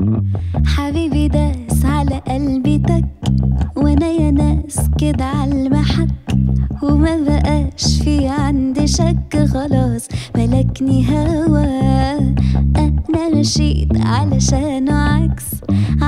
حبيبي داس على قلبي تك وانا يا ناس كده عالمحك وما بقاش في عندي شك خلاص ملكني هوا انا مشيت علشانه عكس